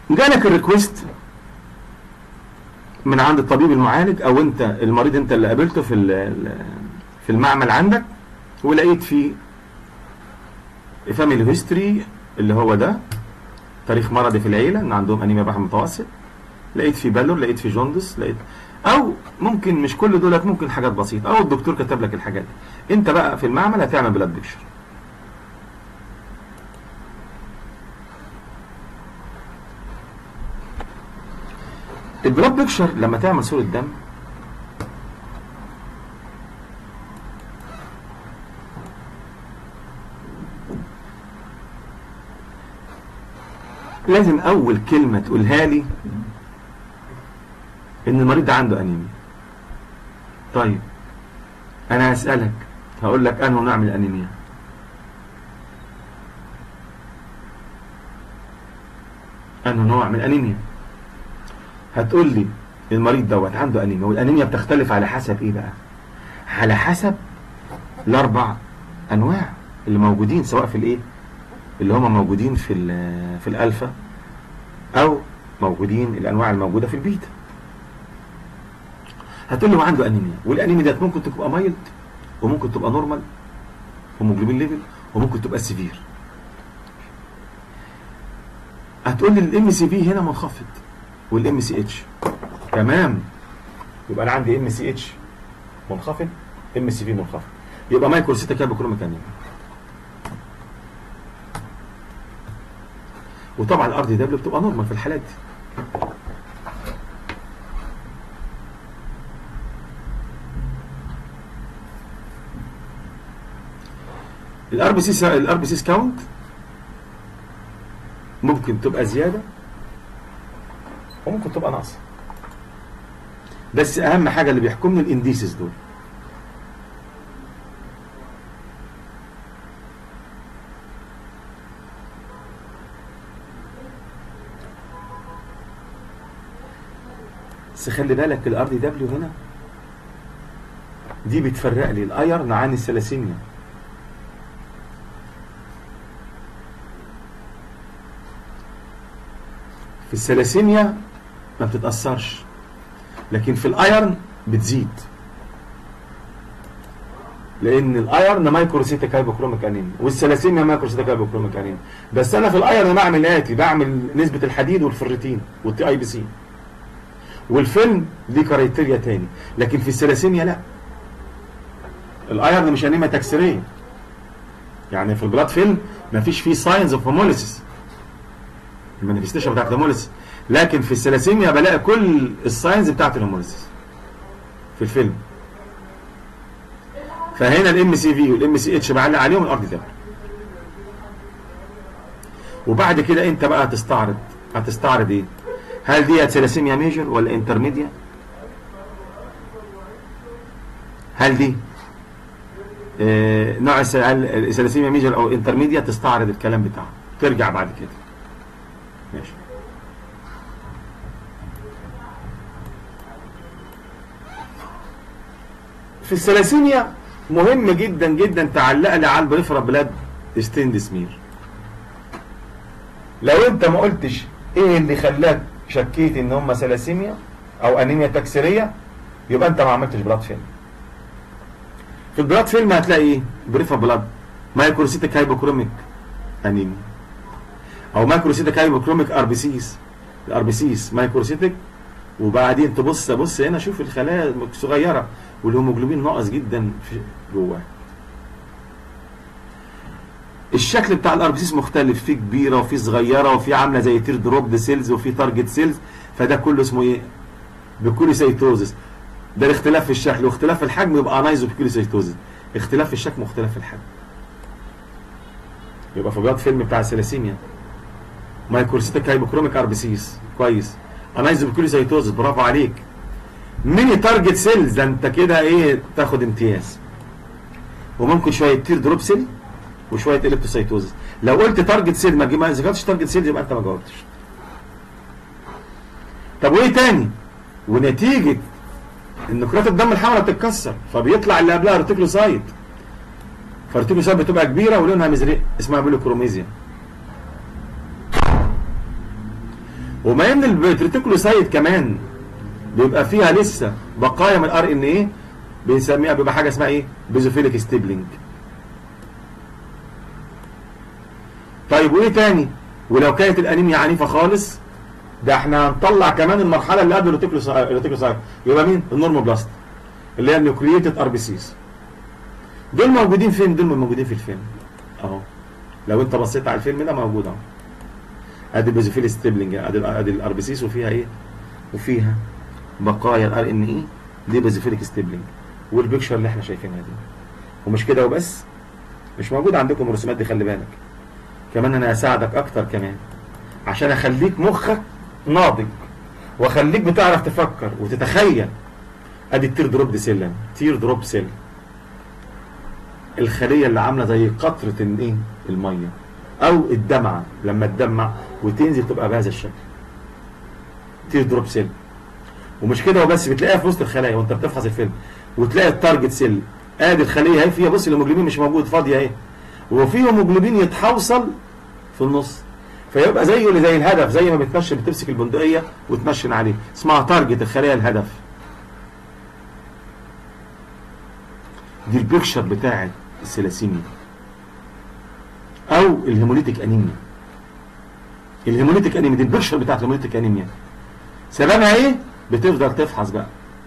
جالك الريكوست من عند الطبيب المعالج او انت المريض انت اللي قابلته في ال- في المعمل عندك ولقيت فيه فاميلي هيستوري اللي هو ده تاريخ مرضي في العيله ان عندهم انيميا بحر متوسط لقيت في بالور لقيت في جوندس لقيت او ممكن مش كل دولت ممكن حاجات بسيطه او الدكتور كتب لك الحاجات دي انت بقى في المعمل هتعمل بلاد بيكشر البلاد بيكشر لما تعمل صورة دم لازم أول كلمة تقولها لي إن المريض ده عنده أنيميا طيب أنا هسألك هقول لك أنه نوع من الأنيميا أنه نوع من الأنيميا هتقول لي المريض دوت عنده انيميا والانيميا بتختلف على حسب ايه بقى على حسب الاربع انواع اللي موجودين سواء في الايه اللي هم موجودين في ال- في الالفا او موجودين الانواع الموجوده في البيتا هتقول له عنده انيميا والانيميا ديت ممكن تبقى مايلد وممكن تبقى نورمال هيموجلوبين ليفل وممكن تبقى سيفير هتقول لي الام سي في هنا منخفض والام سي اتش تمام يبقى انا عندي ام سي اتش منخفض ام سي في منخفض يبقى مايكروسيتا كابوكروميك انيميا وطبعا الار دي دبليو بتبقى نورمال في الحالات دي الار بي سي الار بي سي كاونت ممكن تبقى زياده وممكن تبقى ناقصه بس اهم حاجه اللي بيحكمني الانديسز دول بس خلي بالك الار دي دبليو هنا دي بتفرق لي الايرن عن الثلاسيميا في الثلاسيميا ما بتتأثرش لكن في الايرن بتزيد لان الايرن مايكروسيتيك هايبوكروميك انيميا والثلاسيميا مايكروسيتيك هايبوكروميك انيميا بس انا في الايرن بعمل الاتي بعمل نسبه الحديد والفريتين والتي اي بي سي والفيلم دي كرايتيريا تاني لكن في الثلاسيميا لا الايرن مش انيميا تكسيريه يعني في البلاد فيلم ما فيش فيه ساينز اوف هوموليسيس المانيفستيشن بتاعت الهوموليسيس لكن في الثلاسيميا بلاقي كل الساينز بتاعت الهوموليسيس في الفيلم فهنا الام سي في والام سي اتش بعلق عليهم الار دي دبليو وبعد كده انت بقى هتستعرض هتستعرض ايه هل دي ثلاسيميا ميجر ولا انترميديا هل دي آه نوع الثلاسيميا ميجر او انترميديا تستعرض الكلام بتاعه ترجع بعد كده ماشي في الثلاسيميا مهم جدا جدا تعلق لي على البريفرا بلاد ستيند سمير لو انت ما قلتش ايه اللي خلاك شكيت ان هم ثلاسيميا او انيميا تكسيريه يبقى انت ما عملتش بلاد فيلم في البلاد فيلم هتلاقي ايه بريفرا بلاد مايكروسيتك هايبوكروميك انيميا او مايكروسيتك هايبوكروميك ار بي سيس الار بي سيس مايكروسيتك وبعدين تبص بص هنا شوف الخلايا صغيره والهيموجلوبين ناقص جدا في جواه الشكل بتاع الار بي سيس مختلف في كبيره وفي صغيره وفي عامله زي تير دروب سيلز وفي تارجت سيلز فده كله اسمه ايه بيكوليسيتوزس ده الاختلاف في الشكل واختلاف في الحجم يبقى انايزو بيكوليسيتوزس اختلاف في الشكل واختلاف في الحجم يبقى في بياض فيلم بتاع الثلاسيميا مايكروسيتك هايبوكروميك ار بي سيس كويس انايزو بيكوليسيتوزس برافو عليك ميني تارجت سيلز ده انت كده ايه تاخد امتياز وممكن شويه تير دروب سيل وشويه الكتروسيتوزس لو قلت تارجت سيل ما ما ذكرتش تارجت سيل يبقى انت ما جاوبتش طب وايه تاني ونتيجه ان كرات الدم الحمراء بتتكسر فبيطلع اللي قبلها ريتيكلوسايت فالريتيكلوسايت بتبقى كبيره ولونها مزرق اسمها بيلوكروميزيا وما ان الريتيكولوسايت كمان بيبقى فيها لسه بقايا من الار ان ايه بنسميها بيبقى حاجه اسمها ايه بيزوفيليك ستيبلينج طيب وايه تاني ولو كانت الانيميا عنيفه خالص ده احنا هنطلع كمان المرحله اللي قبل الريتيكولوسايت يبقى مين النورموبلاست اللي هي النيوكلييتد ار بي سيز دول موجودين فين دول موجودين في الفيلم اهو لو انت بصيت على الفيلم ده موجود اهو ادي البيزوفيل ستيبلنج ادي ادي الار بي سيز وفيها ايه وفيها بقايا الار ان اي دي بيزوفيليك ستيبلنج والبيكشر اللي احنا شايفينها دي ومش كده وبس مش موجود عندكم الرسومات دي خلي بالك كمان انا هساعدك اكتر كمان عشان اخليك مخك ناضج واخليك بتعرف تفكر وتتخيل ادي التير دروب دي سيل تير دروب سيل الخليه اللي عامله زي قطره الايه الميه او الدمعه لما تدمع وتنزل تبقى بهذا الشكل تير دروب سيل ومش كده وبس بتلاقيها في وسط الخلايا وانت بتفحص الفيلم وتلاقي التارجت سيل ادي الخليه اهي فيها بص الهيموجلوبين مش موجود فاضيه اهي وفي هيموجلوبين يتحوصل في النص فيبقى زيه اللي زي الهدف زي ما بتمشي بتمسك البندقيه وتمشن عليه اسمها تارجت الخليه الهدف دي البيكشر بتاعت السلاسيميا او الهيموليتيك انيميا الهيموليتيك انيميا دي البيكشر بتاعت الهيموليتيك انيميا سببها ايه بتفضل تفحص بقى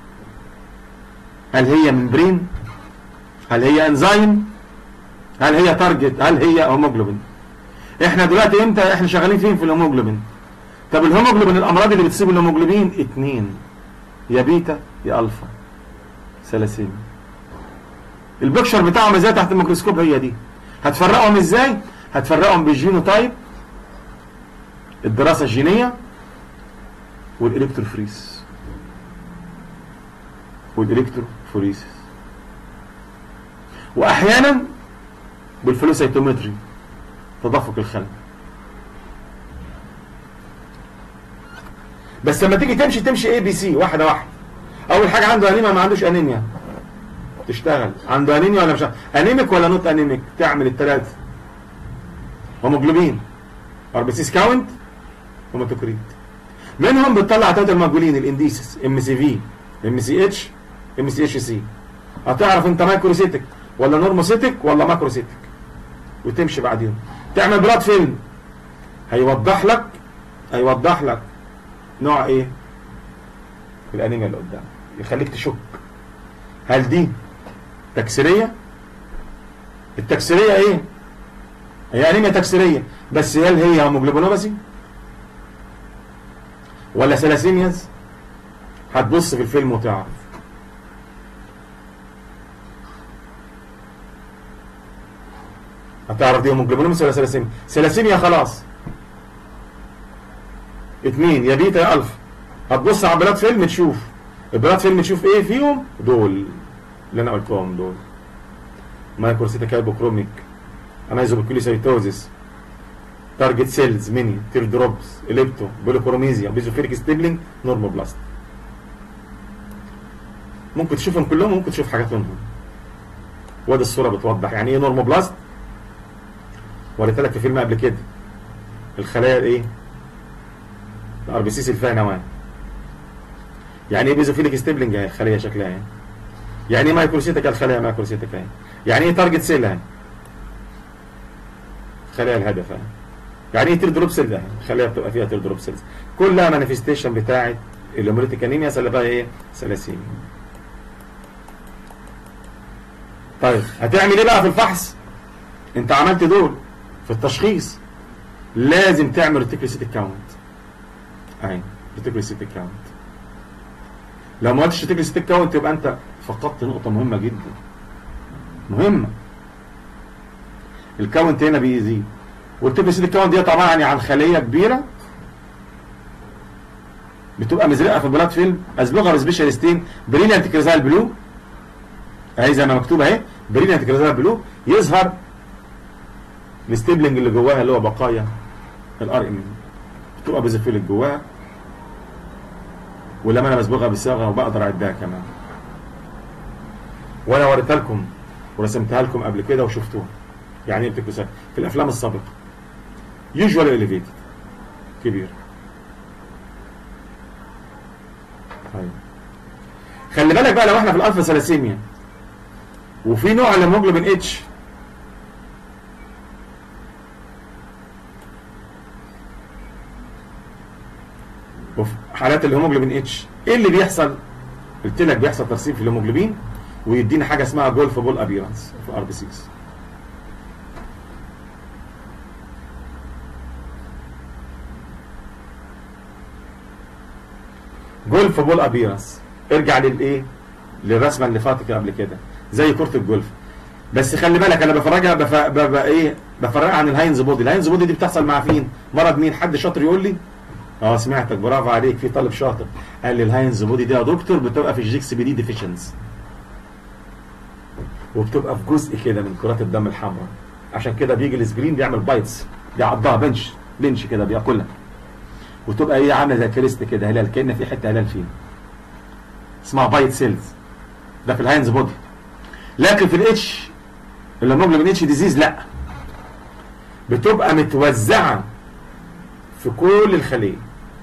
هل هي ممبرين هل هي انزيم هل هي تارجت هل هي هيموجلوبين احنا دلوقتي امتى احنا شغالين فين في الهيموجلوبين طب الهيموجلوبين الامراض اللي بتصيب الهيموجلوبين اتنين يا بيتا يا الفا ثلاثين البكشر بتاعهم ازاي تحت الميكروسكوب هي دي هتفرقهم ازاي هتفرقهم بالجينوتايب الدراسه الجينيه والالكتروفريس والالكتروفوريسيس واحيانا بالفلوسيتومتري تدفق الخلق بس لما تيجي تمشي تمشي اي بي سي واحده واحده اول حاجه عنده انيميا ما عندوش انيميا تشتغل عنده انيميا ولا مش انيميك ولا نوت انيميك تعمل الثلاثه هيموجلوبين اربسيس كاونت هيماتوكريت منهم بتطلع ثلاثه المجهولين الانديسس ام سي في ام سي اتش ام سي اتش سي هتعرف انت مايكروسيتك ولا نورموسيتك ولا ماكروسيتك وتمشي بعديهم تعمل بلاد فيلم هيوضح لك هيوضح لك نوع ايه الانيميا اللي قدامك يخليك تشك هل دي تكسيريه التكسيريه ايه هي انيميا تكسيريه بس هل هي هيموجلوبينوباثي ولا سلاسيمياز هتبص في الفيلم وتعرف هتعرف دي هيموجلوبينوباثي ولا سلاسيميا سلاسيميا خلاص اتنين يا بيتا يا الفا هتبص على بلاد فيلم تشوف البلاد فيلم تشوف ايه فيهم دول اللي انا قلتهم دول مايكروسيتا كايبوكروميك انايزوبيكوليسايتوزيس تارجت سيلز ميني تير دروبس اليبتو بوليكروميزيا بيزوفيريك ستيبلينج نورموبلاست ممكن تشوفهم كلهم ممكن تشوف حاجات منهم وادي الصوره بتوضح يعني ايه نورموبلاست وريت لك في فيلم قبل كده الخلايا الايه الار بي سيس اللي فيها نواه يعني ايه بيزوفيليك ستيبلينج اهي الخليه شكلها اهي يعني ايه مايكروسيتك الخليه مايكروسيتك اهي يعني ايه تارجت سيل اهي خلايا الهدف اهي يعني ايه تير دروب سيل اهي الخليه بتبقى فيها تير دروب سيلز كلها مانيفستيشن بتاعه الهيموليتيك انيميا اللي بقى ايه سلاسيميا طيب هتعمل ايه بقى في الفحص انت عملت دول في التشخيص لازم تعمل ريتيكولوسيتيك كاونت اهي ريتيكولوسيتيك كاونت لو ما قلتش ريتيكولوسيتيك كاونت يبقى انت فقدت نقطه مهمه جدا مهمه الكاونت هنا بيزيد والريتيكولوسيتيك كاونت دي عباره يعني عن خليه كبيره بتبقى مزرقه في البلاد فيلم ازبغها بسبيشالستين بريليانت كريزال بلو اهي زي ما مكتوب اهي بريليانت كريزال بلو يظهر الستيبلنج اللي جواها اللي هو بقايا الار ام بتبقى بيزوفيلك جواها ولما انا بصبغها بالصاغه وبقدر اعدها كمان وانا وريتها لكم ورسمتها لكم قبل كده وشفتوها يعني ايه بتكتب في الافلام السابقه يوجوال اليفيتد كبير أيوة. خلي بالك بقى لو احنا في الالفا ثلاسيميا وفي نوع الهيموجلوبين اتش وفي حالات الهيموجلوبين اتش ايه اللي بيحصل؟ قلت لك بيحصل ترسيب في الهيموجلوبين ويدينا حاجه اسمها جولف بول ابيرنس في الار بي سيز جولف بول ابيرنس ارجع للايه للرسمه اللي فاتت قبل كده زي كره الجولف بس خلي بالك انا بفرجها بف... ب... ب... ايه بفرقها عن الهاينز بودي الهاينز بودي دي بتحصل مع مين مرض مين حد شاطر يقول لي اه سمعتك برافو عليك في طالب شاطر قال لي الهاينز بودي دي يا دكتور بتبقى في الجيكس بي دي ديفيشنز وبتبقى في جزء كده من كرات الدم الحمراء عشان كده بيجي الاسبرين بيعمل بايتس بيعضها بنش بنش كده بياكلها وتبقى ايه عامله زي كريست كده هلال كان في حته هلال فيه اسمها بايت سيلز ده في الهاينز بودي لكن في الاتش الهيموجلوبين اتش ديزيز لا بتبقى متوزعه في كل الخليه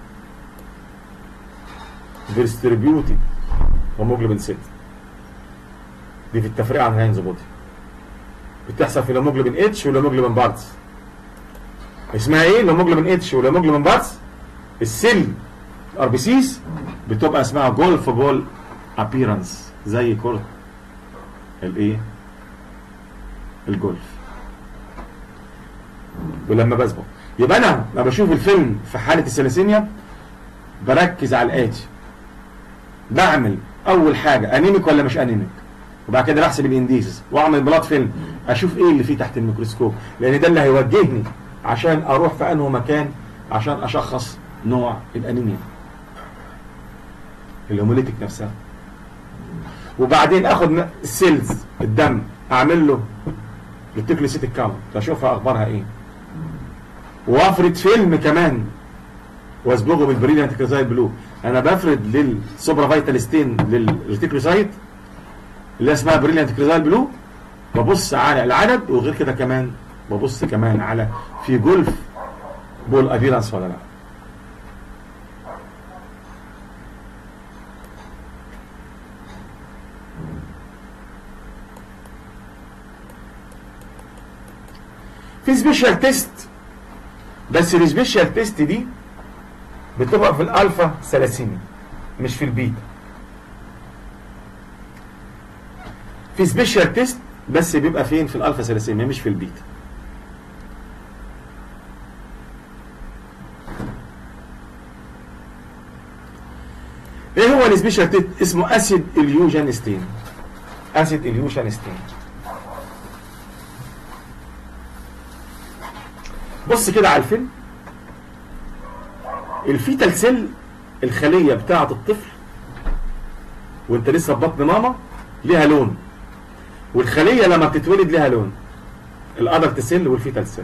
ديستريبيوتد هيموجلوبين سيلز دي في التفريع عن الهاينز بودي بتحصل في الهيموجلوبين اتش والهيموجلوبين بارتس اسمها ايه الهيموجلوبين اتش والهيموجلوبين بارتس السيل ار بي سيز بتبقى اسمها جولف بول ابيرنس زي كره الايه الجولف ولما بسبق يبقى انا لما بشوف الفيلم في حاله الثلاسيميا بركز على الاتي بعمل اول حاجه انيميك ولا مش انيميك وبعد كده بحسب الانديسز واعمل بلاد فيلم اشوف ايه اللي فيه تحت الميكروسكوب لان ده اللي هيوجهني عشان اروح في انه مكان عشان اشخص نوع الانيميا الهيموليتيك نفسها وبعدين اخد السيلز الدم اعمل له التكليسيتيك كاونت اشوفها اخبارها ايه وافرد فيلم كمان واصبغه بالبريليانت كريزايت بلو انا بفرد للسوبرا فايتال ستين للريتيكلوسايت اللي اسمها بريليانت كريزايت بلو ببص على العدد وغير كده كمان ببص كمان على في جولف بول ابيرانس ولا لا في سبيشال تيست بس السبيشال تيست دي بتبقى في الالفا ثلاسيمي مش في البيتا في سبيشال تيست بس بيبقى فين في الالفا ثلاسيميا مش في البيتا ايه هو السبيشال تيست اسمه اسيد اليوجين ستين اسيد اليوجين ستين بص كده على الفيلم الفيتال سيل الخليه بتاعه الطفل وانت لسه في بطن ماما ليها لون والخليه لما بتتولد ليها لون الادلت سيل والفيتال سيلز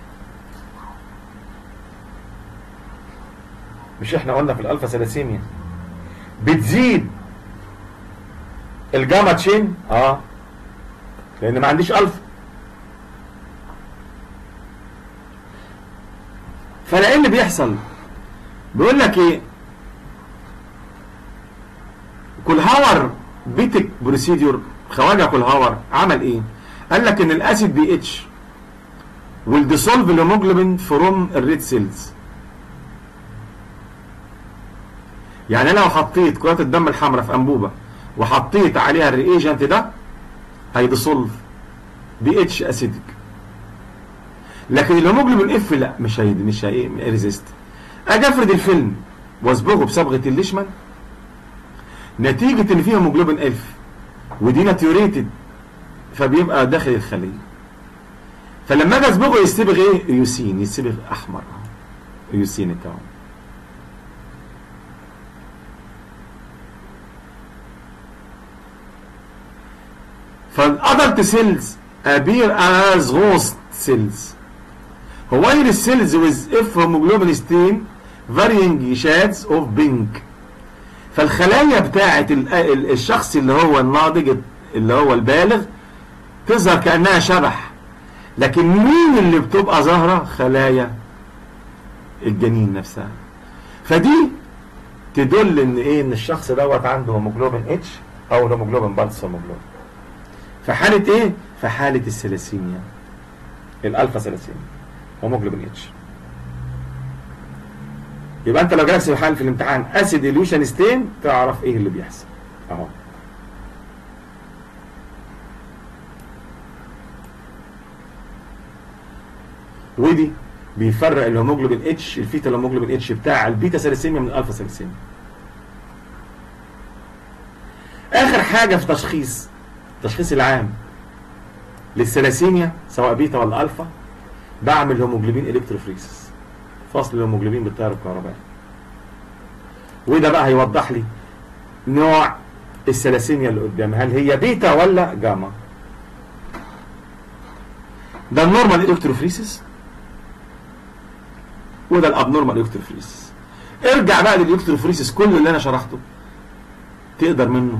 مش احنا قلنا في الالفا ثلاسيميا بتزيد الجاما تشين اه لان ما عنديش الفا فانا ايه اللي بيحصل بيقول لك ايه كولهاور بيتك بروسيدور خواجه كولهاور عمل ايه قال لك ان الاسيد بي اتش will dissolve الهيموجلوبين فروم الريد سيلز يعني انا لو حطيت كرات الدم الحمراء في انبوبه وحطيت عليها الريجنت ده هيديسولف بي اتش اسيدك لكن الهيموجلوبين اف لا مش هي مش هي ريزيست اجي افرد الفيلم واصبغه بصبغه الليشمان نتيجه ان فيه هيموجلوبين اف ودي ناتيوريتد فبيبقى داخل الخليه فلما اجي اصبغه يصبغ ايه؟ يوسين يصبغ احمر يوسين بتاعه فالادلت سيلز appear as host cells while cells with F hemoglobin stain varying shades of pink فالخلايا بتاعة الشخص اللي هو الناضج اللي هو البالغ تظهر كأنها شبح لكن مين اللي بتبقى ظاهرة خلايا الجنين نفسها فدي تدل ان ايه ان الشخص دوت عنده هيموجلوبين اتش او هيموجلوبين بالس هيموجلوبين في حالة ايه؟ في حالة السلاسيميا الالفا سلاسيميا هيموجلوبين اتش يبقى انت لو جالك سؤال في الامتحان اسيد اليوشن ستين تعرف ايه اللي بيحصل اهو ودي بيفرق الهيموجلوبين اتش الفيتا الهيموجلوبين اتش بتاع البيتا ساليسيميا من الالفا ساليسيميا اخر حاجه في تشخيص التشخيص العام للثلاسيميا سواء بيتا ولا الفا بعمل هيموجلوبين الكتروفريسس فصل الهيموجلوبين بالتيار الكهربائي وده بقى هيوضح لي نوع الثلاسيميا اللي قدامي هل هي بيتا ولا جاما ده النورمال الكتروفريسس وده الابنورمال الكتروفريسس ارجع بقى للالكتروفريسس كل اللي انا شرحته تقدر منه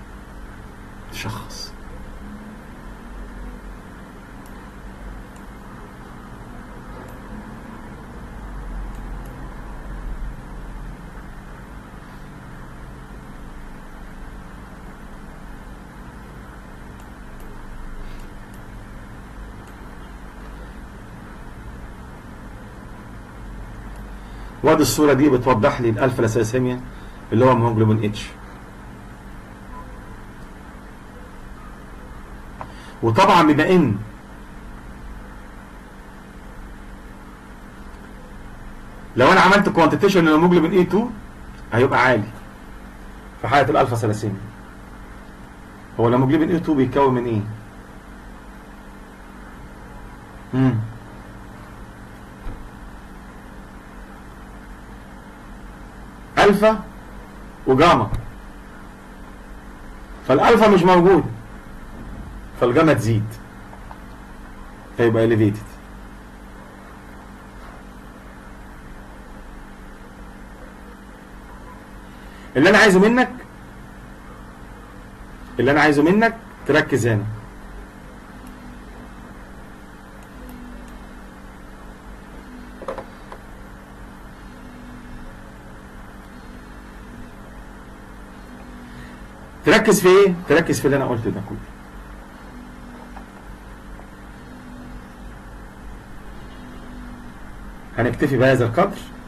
تشخص وادي الصورة دي بتوضح لي الألفا لاسيسيميا اللي هو هيموجلوبين اتش وطبعا بما ان لو انا عملت كوانتيتيشن للهيموجلوبين اي 2 هيبقى عالي في حالة الألفا سلاسيميا هو الهيموجلوبين اي 2 بيتكون من ايه؟ امم الفا وجاما فالالفا مش موجود فالجاما تزيد فيبقى elevated اللي انا عايزه منك اللي انا عايزه منك تركز هنا تركز في ايه؟ تركز في اللي انا قلته ده كله. هنكتفي بهذا القدر